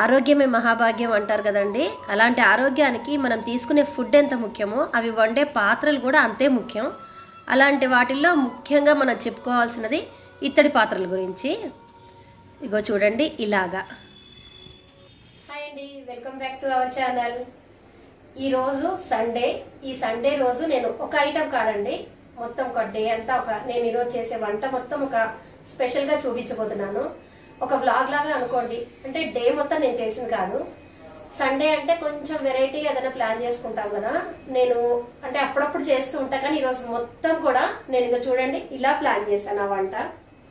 ఆరోగ్యమే మహాభాగ్యం అంటారు కదండి అలాంటి ఆరోగ్యానికి మనం తీసుకునే ఫుడ్ ఎంత ముఖ్యమో అవి వండే పాత్రలు కూడా అంతే ముఖ్యం అలాంటి వాటిల్లో ముఖ్యంగా మనం చెప్పుకోవాల్సినది ఇత్తడి పాత్రల గురించి ఇగో చూడండి ఇలాగా హాయ్ అండి welcome back to our channel ఈరోజు సండే ఈ సండే రోజు నేను ఒక ఐటెం కాదండి మొత్తం ఒక డే అంతా ఒక నేను ఈరోజు చేసే వంట మొత్తం ఒక స్పెషల్గా చూపించబోతున్నాను ఒక వ్లాగ్ లాగా అనుకోండి అంటే డే మొత్తం నేను చేసింది కాదు సండే అంటే కొంచెం వెరైటీగా ఏదైనా ప్లాన్ చేసుకుంటాం కదా నేను అంటే అప్పుడప్పుడు చేస్తూ ఉంటా కానీ ఈరోజు మొత్తం కూడా నేను ఇక చూడండి ఇలా ప్లాన్ చేశాను ఆ వంట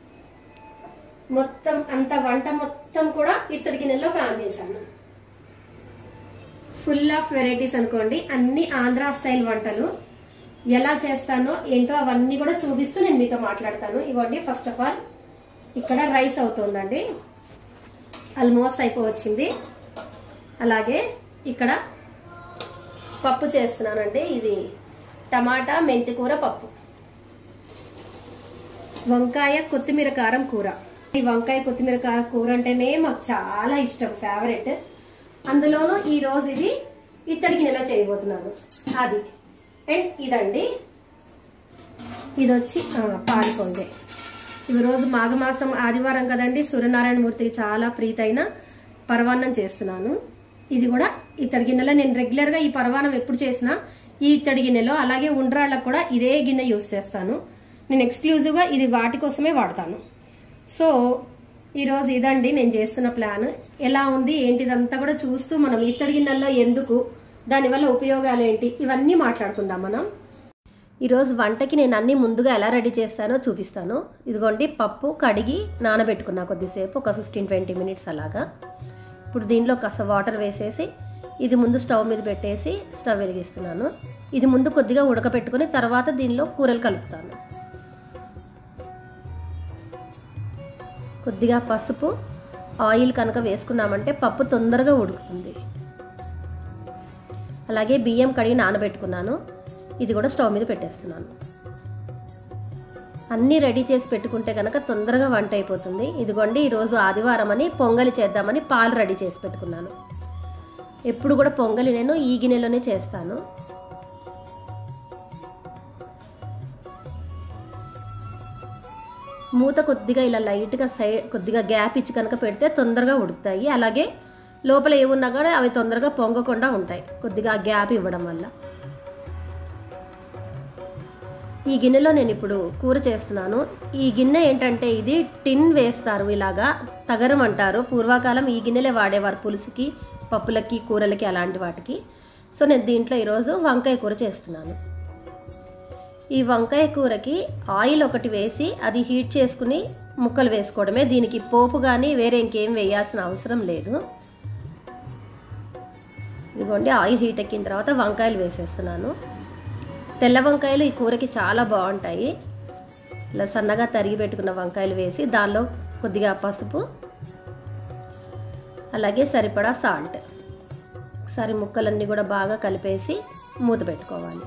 మొత్తం అంత వంట మొత్తం కూడా ఇత్తడి గిన్నెలో ప్లాన్ చేశాను ఫుల్ ఆఫ్ వెరైటీస్ అనుకోండి అన్ని ఆంధ్ర స్టైల్ వంటలు ఎలా చేస్తానో ఏంటో అవన్నీ కూడా చూపిస్తూ నేను మీతో మాట్లాడతాను ఇవ్వండి ఫస్ట్ ఆఫ్ ఆల్ ఇక్కడ రైస్ అవుతుందండి ఆల్మోస్ట్ అయిపోవచ్చింది అలాగే ఇక్కడ పప్పు చేస్తున్నానండి ఇది టమాటా మెంతికూర పప్పు వంకాయ కొత్తిమీర కారం కూర ఈ వంకాయ కొత్తిమీర కారం కూర అంటేనే మాకు చాలా ఇష్టం ఫేవరెట్ అందులోనూ ఈ రోజు ఇది ఇత్తడికి నెల చేయబోతున్నాను అది అండ్ ఇదండి ఇది వచ్చి ఆ, పాలకొండే ఈ రోజు మాఘమాసం ఆదివారం కదండి సూర్యనారాయణ మూర్తికి చాలా ప్రీతైన పరవాన్నం చేస్తున్నాను ఇది కూడా ఇత్తడి గిన్నెలో నేను రెగ్యులర్గా ఈ పరవాన్నం ఎప్పుడు చేసినా ఈ ఇత్తడి గిన్నెలో అలాగే ఉండ్రాళ్ళకు కూడా ఇదే గిన్నె యూస్ చేస్తాను నేను ఎక్స్క్లూజివ్గా ఇది వాటి కోసమే వాడతాను సో ఈరోజు ఇదండి నేను చేస్తున్న ప్లాన్ ఎలా ఉంది ఏంటిదంతా కూడా చూస్తూ మనం ఇత్తడి గిన్నెల్లో ఎందుకు దానివల్ల ఉపయోగాలు ఏంటి ఇవన్నీ మాట్లాడుకుందాం మనం ఈరోజు వంటకి నేను అన్ని ముందుగా ఎలా రెడీ చేస్తానో చూపిస్తాను ఇదిగోండి పప్పు కడిగి నానబెట్టుకున్నా కొద్దిసేపు ఒక ఫిఫ్టీన్ ట్వంటీ మినిట్స్ అలాగా ఇప్పుడు దీనిలో కాస్త వాటర్ వేసేసి ఇది ముందు స్టవ్ మీద పెట్టేసి స్టవ్ వెలిగిస్తున్నాను ఇది ముందు కొద్దిగా ఉడకపెట్టుకుని తర్వాత దీనిలో కూరలు కలుపుతాను కొద్దిగా పసుపు ఆయిల్ కనుక వేసుకున్నామంటే పప్పు తొందరగా ఉడుకుతుంది అలాగే బియ్యం కడిగి నానబెట్టుకున్నాను ఇది కూడా స్టవ్ మీద పెట్టేస్తున్నాను అన్నీ రెడీ చేసి పెట్టుకుంటే కనుక తొందరగా వంట అయిపోతుంది ఇదిగోండి ఈరోజు ఆదివారం అని పొంగలి చేద్దామని పాలు రెడీ చేసి పెట్టుకున్నాను ఎప్పుడు కూడా పొంగలి నేను ఈ గిన్నెలోనే చేస్తాను మూత కొద్దిగా ఇలా లైట్గా సైడ్ కొద్దిగా గ్యాప్ ఇచ్చి కనుక పెడితే తొందరగా ఉడుకుతాయి అలాగే లోపల ఏమున్నా కూడా అవి తొందరగా పొంగకుండా ఉంటాయి కొద్దిగా గ్యాప్ ఇవ్వడం వల్ల ఈ గిన్నెలో నేను ఇప్పుడు కూర చేస్తున్నాను ఈ గిన్నె ఏంటంటే ఇది టిన్ వేస్తారు ఇలాగా తగరం అంటారు పూర్వకాలం ఈ గిన్నెలే వాడేవారు పులుసుకి పప్పులకి కూరలకి అలాంటి వాటికి సో నేను దీంట్లో ఈరోజు వంకాయ కూర చేస్తున్నాను ఈ వంకాయ కూరకి ఆయిల్ ఒకటి వేసి అది హీట్ చేసుకుని ముక్కలు వేసుకోవడమే దీనికి పోపు కానీ వేరే ఇంకేం వేయాల్సిన అవసరం లేదు ఇదిగోండి ఆయిల్ హీట్ ఎక్కిన తర్వాత వంకాయలు వేసేస్తున్నాను తెల్ల వంకాయలు ఈ కూరకి చాలా బాగుంటాయి ఇలా సన్నగా తరిగి పెట్టుకున్న వంకాయలు వేసి దానిలో కొద్దిగా పసుపు అలాగే సరిపడా సాల్ట్ ఒకసారి ముక్కలన్నీ కూడా బాగా కలిపేసి మూత పెట్టుకోవాలి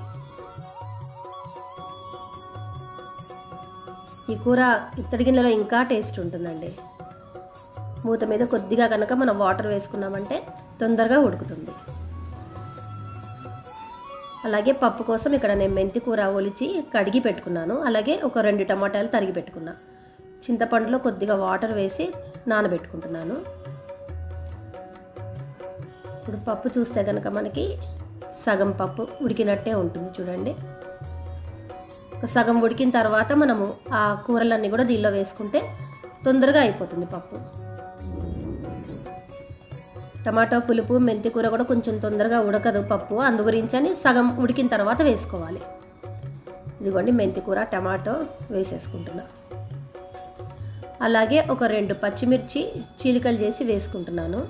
ఈ కూర ఇత్తడి గిన్నెలో ఇంకా టేస్ట్ ఉంటుందండి మూత మీద కొద్దిగా కనుక మనం వాటర్ వేసుకున్నామంటే తొందరగా ఉడుకుతుంది అలాగే పప్పు కోసం ఇక్కడ నేను మెంతి కూర ఒలిచి కడిగి పెట్టుకున్నాను అలాగే ఒక రెండు టమాటాలు తరిగి పెట్టుకున్నా చింతపండులో కొద్దిగా వాటర్ వేసి నానబెట్టుకుంటున్నాను ఇప్పుడు పప్పు చూస్తే కనుక మనకి సగం పప్పు ఉడికినట్టే ఉంటుంది చూడండి ఒక సగం ఉడికిన తర్వాత మనము ఆ కూరలన్నీ కూడా దీనిలో వేసుకుంటే తొందరగా అయిపోతుంది పప్పు టమాటో పులుపు మెంతి కూర కూడా కొంచెం తొందరగా ఉడకదు పప్పు అందు గురించి అని సగం ఉడికిన తర్వాత వేసుకోవాలి ఇదిగోండి మెంతి కూర టమాటో వేసేసుకుంటున్నా అలాగే ఒక రెండు పచ్చిమిర్చి చీలికలు చేసి వేసుకుంటున్నాను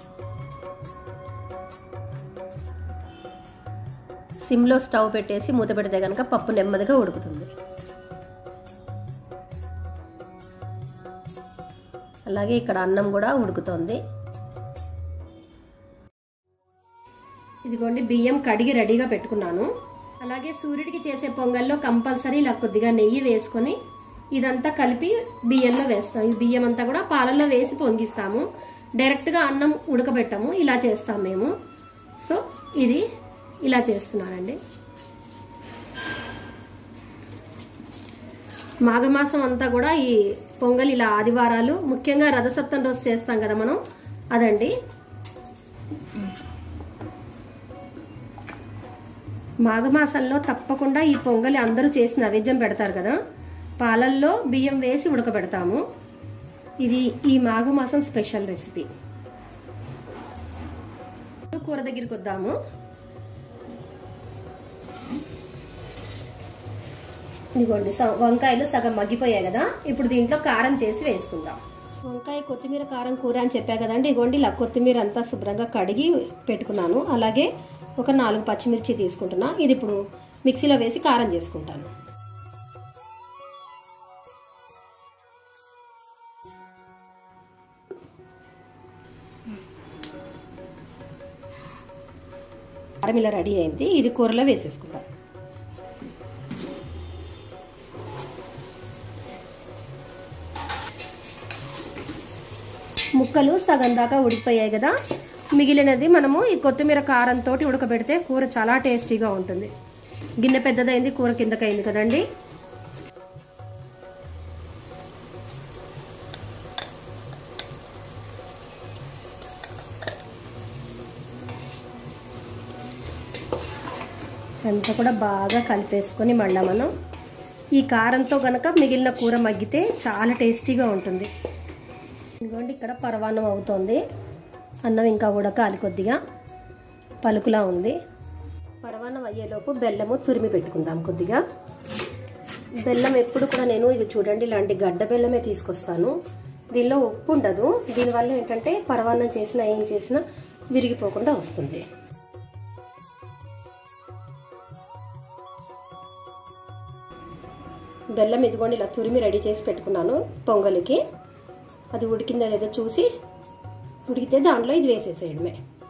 సిమ్లో స్టవ్ పెట్టేసి మూత పెడితే కనుక పప్పు నెమ్మదిగా ఉడుకుతుంది అలాగే ఇక్కడ అన్నం కూడా ఉడుకుతోంది ఇదిగోండి బియ్యం కడిగి రెడీగా పెట్టుకున్నాను అలాగే సూర్యుడికి చేసే పొంగల్లో కంపల్సరీ ఇలా కొద్దిగా నెయ్యి వేసుకొని ఇదంతా కలిపి బియ్యంలో వేస్తాం ఈ బియ్యం అంతా కూడా పాలల్లో వేసి పొంగిస్తాము డైరెక్ట్గా అన్నం ఉడకబెట్టము ఇలా చేస్తాం మేము సో ఇది ఇలా చేస్తున్నానండి మాఘమాసం అంతా కూడా ఈ పొంగల్ ఇలా ఆదివారాలు ముఖ్యంగా రథసప్తం రోజు చేస్తాం కదా మనం అదండి మాఘమాసంలో తప్పకుండా ఈ పొంగలి అందరూ చేసి నైవేద్యం పెడతారు కదా పాలల్లో బియ్యం వేసి ఉడకబెడతాము ఇది ఈ మాఘమాసం స్పెషల్ రెసిపీ కూర దగ్గరికి వద్దాము ఇదిగోండి స- వంకాయలు సగం మగ్గిపోయాయి కదా ఇప్పుడు దీంట్లో కారం చేసి వేసుకుందాం వంకాయ కొత్తిమీర కారం కూర అని చెప్పా కదండి ఇదిగోండి ఇలా కొత్తిమీర అంతా శుభ్రంగా కడిగి పెట్టుకున్నాను అలాగే ఒక నాలుగు పచ్చిమిర్చి తీసుకుంటున్నా ఇది ఇప్పుడు మిక్సీలో వేసి కారం చేసుకుంటాను కారం ఇలా రెడీ అయింది ఇది కూరలో వేసేసుకుందాం ముక్కలు సగం దాకా ఉడికిపోయాయి కదా మిగిలినది మనము ఈ కొత్తిమీర కారంతో ఉడకబెడితే కూర చాలా టేస్టీగా ఉంటుంది గిన్నె పెద్దదైంది కూర కిందకైంది కదండి అంతా కూడా బాగా కలిపేసుకొని మళ్ళా మనం ఈ కారంతో గనక మిగిలిన కూర మగ్గితే చాలా టేస్టీగా ఉంటుంది ఇదిగోండి ఇక్కడ పరవాన్నం అవుతోంది అన్నం ఇంకా ఉడకాలి కొద్దిగా పలుకులా ఉంది పరవాన్నం అయ్యేలోపు బెల్లము తురిమి పెట్టుకుందాం కొద్దిగా బెల్లం ఎప్పుడు కూడా నేను ఇది చూడండి ఇలాంటి గడ్డ బెల్లమే తీసుకొస్తాను దీనిలో ఉప్పు ఉండదు దీనివల్ల ఏంటంటే పరవాన్నం చేసినా ఏం చేసినా విరిగిపోకుండా వస్తుంది బెల్లం ఇదిగోండి ఇలా తురిమి రెడీ చేసి పెట్టుకున్నాను పొంగలికి అది ఉడికిందా లేదో చూసి ఉడికితే దాంట్లో ఇది వేసేసేయడమే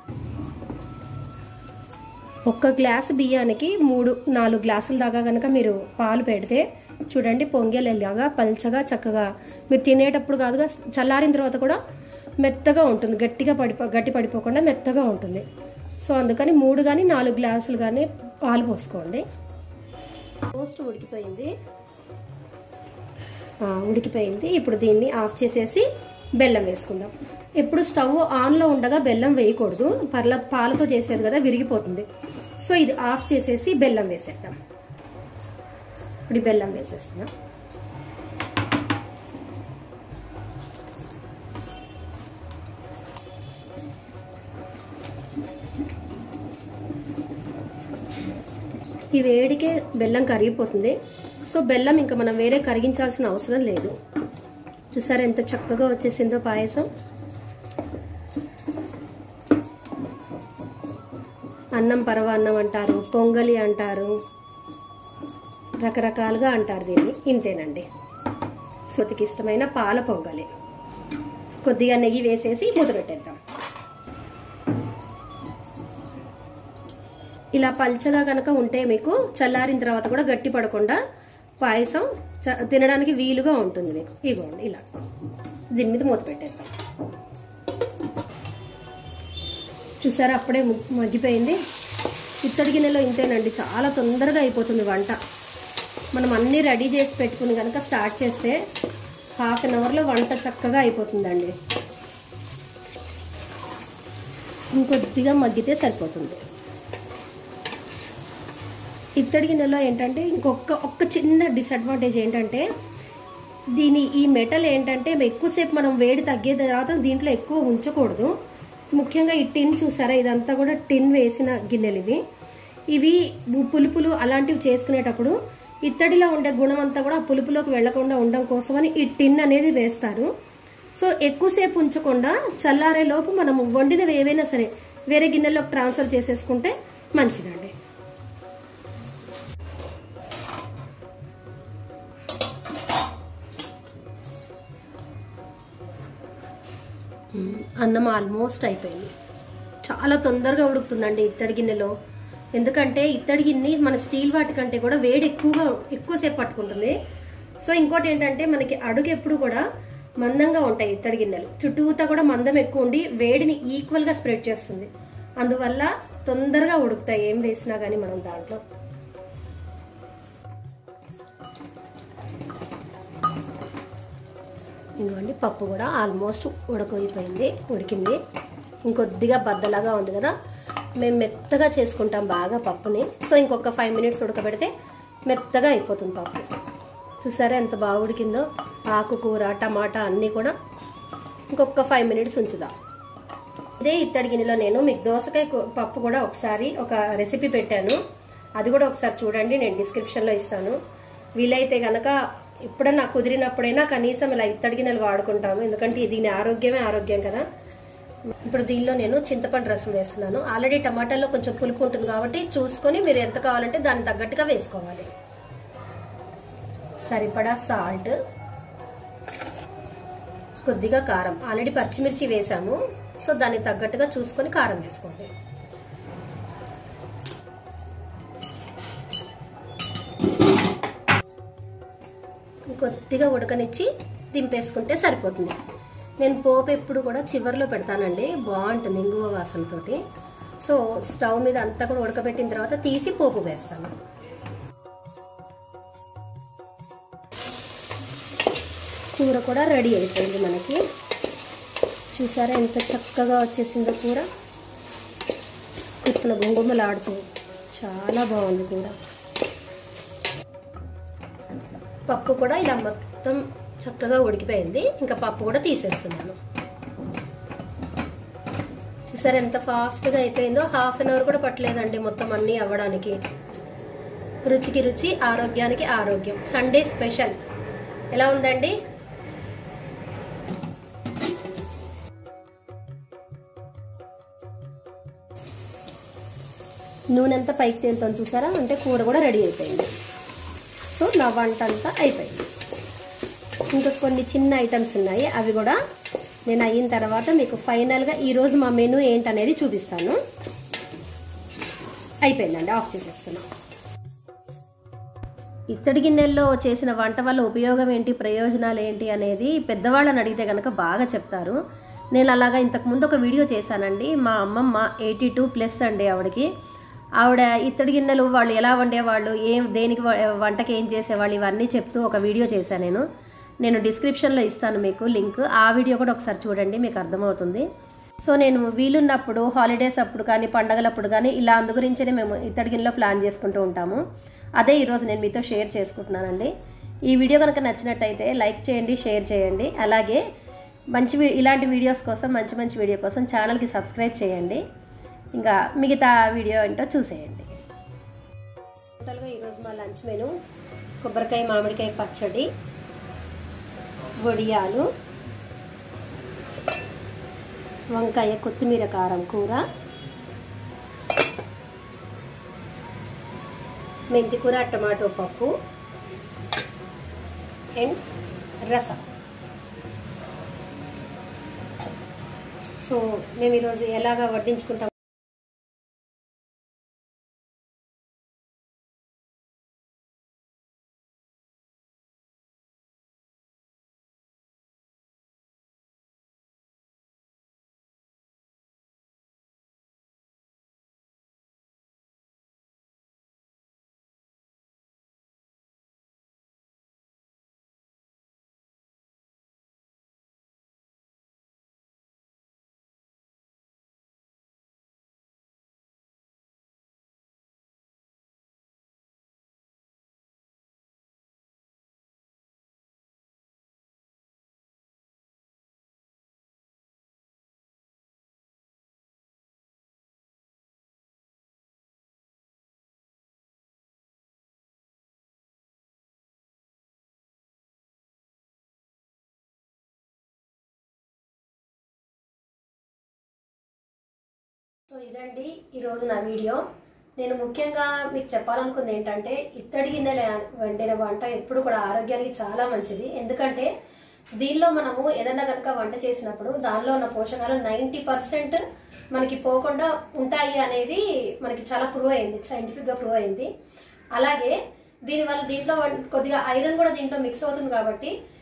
ఒక్క గ్లాసు బియ్యానికి మూడు నాలుగు గ్లాసుల దాకా కనుక మీరు పాలు పెడితే చూడండి పొంగెలేలాగా పల్చగా చక్కగా మీరు తినేటప్పుడు కాదుగా చల్లారిన తర్వాత కూడా మెత్తగా ఉంటుంది గట్టిగా పడిపో గట్టి పడిపోకుండా మెత్తగా ఉంటుంది సో అందుకని మూడు కానీ నాలుగు గ్లాసులు కానీ పాలు పోసుకోండి టోస్ట్ ఉడికిపోయింది ఆ, ఉడికిపోయింది ఇప్పుడు దీన్ని ఆఫ్ చేసేసి బెల్లం వేసుకుందాం ఎప్పుడు స్టవ్ ఆన్లో ఉండగా బెల్లం వేయకూడదు పర్ల పాలతో చేసేది కదా విరిగిపోతుంది సో ఇది ఆఫ్ చేసేసి బెల్లం వేసేద్దాం ఇప్పుడు ఈ బెల్లం వేసేస్తున్నాం ఈ వేడికే బెల్లం కరిగిపోతుంది సో బెల్లం ఇంకా మనం వేరే కరిగించాల్సిన అవసరం లేదు చూసారా ఎంత చక్కగా వచ్చేసిందో పాయసం అన్నం పరవాన్నం అంటారు పొంగలి అంటారు రకరకాలుగా అంటారు దీన్ని ఇంతేనండి సొతికి ఇష్టమైన పాల పొంగలి కొద్దిగా నెయ్యి వేసేసి మూత పెట్టేద్దాం ఇలా పల్చగా కనుక ఉంటే మీకు చల్లారిన తర్వాత కూడా గట్టి పడకుండా పాయసం చ- తినడానికి వీలుగా ఉంటుంది మీకు ఇవ్వండి ఇలా దీని మీద మూత పెట్టేద్దాం చూసారా అప్పుడే ము- మగ్గిపోయింది ఇత్తడి గిన్నెలో ఇంతేనండి చాలా తొందరగా అయిపోతుంది వంట మనం అన్నీ రెడీ చేసి పెట్టుకుని కనుక స్టార్ట్ చేస్తే హాఫ్ అన్ అవర్లో వంట చక్కగా అయిపోతుందండి ఇంకొద్దిగా మగ్గితే సరిపోతుంది ఇత్తడి గిన్నెలో ఏంటంటే ఇంకొక ఒక్క చిన్న డిసడ్వాంటేజ్ ఏంటంటే దీని ఈ మెటల్ ఏంటంటే ఎక్కువసేపు మనం వేడి తగ్గే తర్వాత దీంట్లో ఎక్కువ ఉంచకూడదు ముఖ్యంగా ఈ టిన్ చూసారా ఇదంతా కూడా టిన్ వేసిన గిన్నెలు ఇవి ఇవి పులుపులు అలాంటివి చేసుకునేటప్పుడు ఇత్తడిలో ఉండే గుణం అంతా కూడా ఆ పులుపులోకి వెళ్లకుండా ఉండడం కోసమని ఈ టిన్ అనేది వేస్తారు సో ఎక్కువసేపు ఉంచకుండా చల్లారే లోపు మనం వండినవి ఏవైనా సరే వేరే గిన్నెలోకి ట్రాన్స్ఫర్ చేసేసుకుంటే మంచిదండి అన్నం ఆల్మోస్ట్ అయిపోయింది చాలా తొందరగా ఉడుకుతుందండి ఇత్తడి గిన్నెలో ఎందుకంటే ఇత్తడి గిన్నె మన స్టీల్ వాటి కంటే కూడా వేడి ఎక్కువగా ఎక్కువసేపు పట్టుకుంటుంది సో ఇంకోటి ఏంటంటే మనకి అడుగు ఎప్పుడు కూడా మందంగా ఉంటాయి ఇత్తడి గిన్నెలు చుట్టూతా కూడా మందం ఎక్కువ ఉండి వేడిని ఈక్వల్గా స్ప్రెడ్ చేస్తుంది అందువల్ల తొందరగా ఉడుకుతాయి ఏం వేసినా కానీ మనం దాంట్లో ఇదిగోండి పప్పు కూడా ఆల్మోస్ట్ ఉడకైపోయింది ఉడికింది ఇంకొద్దిగా బద్దలాగా ఉంది కదా మేము మెత్తగా చేసుకుంటాం బాగా పప్పుని సో ఇంకొక ఫైవ్ మినిట్స్ ఉడకబెడితే మెత్తగా అయిపోతుంది పప్పు చూసారా ఎంత బాగా ఉడికిందో ఆకుకూర టమాటా అన్నీ కూడా ఇంకొక ఫైవ్ మినిట్స్ ఉంచుదాం ఇదే ఇత్తడి గిన్నెలో నేను మీకు దోసకాయ కు- పప్పు కూడా ఒకసారి ఒక రెసిపీ పెట్టాను అది కూడా ఒకసారి చూడండి నేను డిస్క్రిప్షన్లో ఇస్తాను వీలైతే కనుక ఎప్పుడన్నా కుదిరినప్పుడైనా కనీసం ఇలా ఇత్తడి గిన్నెలు వాడుకుంటాము ఎందుకంటే దీని ఆరోగ్యమే ఆరోగ్యం కదా ఇప్పుడు దీనిలో నేను చింతపండు రసం వేస్తున్నాను ఆల్రెడీ టమాటాలో కొంచెం పులుపు ఉంటుంది కాబట్టి చూసుకొని మీరు ఎంత కావాలంటే దానికి తగ్గట్టుగా వేసుకోవాలి సరిపడా సాల్ట్ కొద్దిగా కారం ఆల్రెడీ పచ్చిమిర్చి వేసాము సో దానికి తగ్గట్టుగా చూసుకొని కారం వేసుకోండి కొద్దిగా ఉడకనిచ్చి దింపేసుకుంటే సరిపోతుంది నేను పోపు ఎప్పుడు కూడా చివర్లో పెడతానండి బాగుంటుంది ఇంగువ వాసనతోటి సో స్టవ్ మీద అంతా కూడా ఉడకబెట్టిన తర్వాత తీసి పోపు వేస్తాను కూర కూడా రెడీ అయిపోయింది మనకి చూసారా ఎంత చక్కగా వచ్చేసిందో కూర ఇట్లా గుంగుమలాడుతూ చాలా బాగుంది కూర పప్పు కూడా ఇలా మొత్తం చక్కగా ఉడికిపోయింది ఇంకా పప్పు కూడా తీసేస్తున్నాను చూసారా ఎంత ఫాస్ట్గా అయిపోయిందో హాఫ్ అన్ అవర్ కూడా పట్టలేదండి మొత్తం అన్నీ అవ్వడానికి రుచికి రుచి ఆరోగ్యానికి ఆరోగ్యం సండే స్పెషల్ ఎలా ఉందండి నూనె అంతా పైకి తేలుతుంది చూసారా అంటే కూర కూడా రెడీ అయిపోయింది సో నా వంట అంతా అయిపోయింది ఇంకా కొన్ని చిన్న ఐటమ్స్ ఉన్నాయి అవి కూడా నేను అయిన తర్వాత మీకు ఫైనల్గా ఈరోజు మా మెనూ ఏంటనేది చూపిస్తాను అయిపోయిందండి ఆఫ్ చేసేస్తున్నాను ఇత్తడి గిన్నెల్లో చేసిన వంట వల్ల ఉపయోగం ఏంటి ప్రయోజనాలు ఏంటి అనేది పెద్దవాళ్ళని అడిగితే కనుక బాగా చెప్తారు నేను అలాగా ఇంతకుముందు ఒక వీడియో చేశానండి మా అమ్మమ్మ ఎయిటీ టూ ప్లస్ అండి ఆవిడకి ఆవిడ ఇత్తడి గిన్నెలు వాళ్ళు ఎలా వండేవాళ్ళు ఏం దేనికి వ- వంటకి ఏం చేసేవాళ్ళు ఇవన్నీ చెప్తూ ఒక వీడియో చేశాను నేను నేను డిస్క్రిప్షన్లో ఇస్తాను మీకు లింక్ ఆ వీడియో కూడా ఒకసారి చూడండి మీకు అర్థమవుతుంది సో నేను వీలున్నప్పుడు హాలిడేస్ అప్పుడు కానీ పండగలప్పుడు కానీ ఇలా అందు గురించే మేము ఇత్తడి గిన్నెలో ప్లాన్ చేసుకుంటూ ఉంటాము అదే ఈరోజు నేను మీతో షేర్ చేసుకుంటున్నానండి ఈ వీడియో కనుక నచ్చినట్టయితే లైక్ చేయండి షేర్ చేయండి అలాగే మంచి వీ- ఇలాంటి వీడియోస్ కోసం మంచి మంచి వీడియో కోసం ఛానల్కి సబ్స్క్రైబ్ చేయండి ఇంకా మిగతా వీడియో ఏంటో చూసేయండి టోటల్గా ఈరోజు మా లంచ్ మెను కొబ్బరికాయ మామిడికాయ పచ్చడి వడియాలు వంకాయ కొత్తిమీర కారం కూర మెంతి కూర టమాటో పప్పు అండ్ రసం సో మేము ఈరోజు ఎలాగా వడ్డించుకుంటాం సో ఇదండి ఈరోజు నా వీడియో నేను ముఖ్యంగా మీకు చెప్పాలనుకుంది ఏంటంటే ఇత్తడి గిన్నెల వండిన వంట ఎప్పుడు కూడా ఆరోగ్యానికి చాలా మంచిది ఎందుకంటే దీనిలో మనము ఏదైనా కనుక వంట చేసినప్పుడు దానిలో ఉన్న పోషకాలు నైంటీ పర్సెంట్ మనకి పోకుండా ఉంటాయి అనేది మనకి చాలా ప్రూవ్ అయింది సైంటిఫిక్గా ప్రూవ్ అయింది అలాగే దీనివల్ల దీంట్లో వన్- కొద్దిగా ఐరన్ కూడా దీంట్లో మిక్స్ అవుతుంది కాబట్టి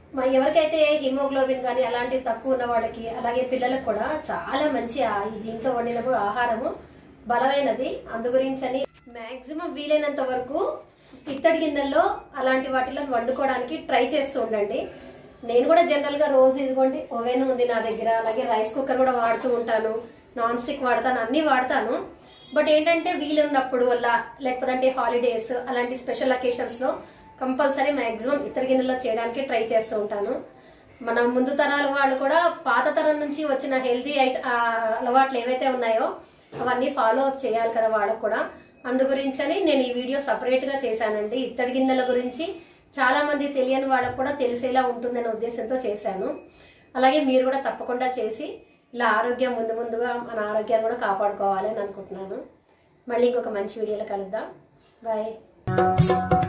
మా ఎవరికైతే హిమోగ్లోబిన్ కానీ అలాంటివి తక్కువ ఉన్న వాళ్ళకి అలాగే పిల్లలకు కూడా చాలా మంచి ఆ- ఈ దీంట్లో వండిన ఆహారము బలమైనది అందు గురించి అని మాక్సిమం వీలైనంత వరకు ఇత్తడి గిన్నెల్లో అలాంటి వాటిలో వండుకోవడానికి ట్రై చేస్తూ ఉండండి నేను కూడా జనరల్ గా రోజు ఇదిగోండి ఓవెన్ ఉంది నా దగ్గర అలాగే రైస్ కుక్కర్ కూడా వాడుతూ ఉంటాను నాన్ స్టిక్ వాడతాను అన్ని వాడతాను బట్ ఏంటంటే వీలున్నప్పుడు వల్ల లేకపోతే అంటే హాలిడేస్ అలాంటి స్పెషల్ అకేషన్స్ లో కంపల్సరీ మాక్సిమం ఇతర గిన్నెలో చేయడానికి ట్రై చేస్తూ ఉంటాను మన ముందు తరాల వాళ్ళు కూడా పాత తరం నుంచి వచ్చిన హెల్తీ అలవాట్లు ఏవైతే ఉన్నాయో అవన్నీ ఫాలో అప్ చేయాలి కదా వాళ్ళకు కూడా అందు గురించని నేను ఈ వీడియో సపరేట్ గా చేశానండి ఇత్తడి గిన్నెల గురించి చాలా మంది తెలియని వాళ్ళకు కూడా తెలిసేలా ఉంటుందనే ఉద్దేశంతో చేశాను అలాగే మీరు కూడా తప్పకుండా చేసి ఇలా ఆరోగ్యం ముందు ముందుగా మన ఆరోగ్యాన్ని కూడా కాపాడుకోవాలి అని అనుకుంటున్నాను మళ్ళీ ఇంకొక మంచి వీడియోలో కలుద్దాం బాయ్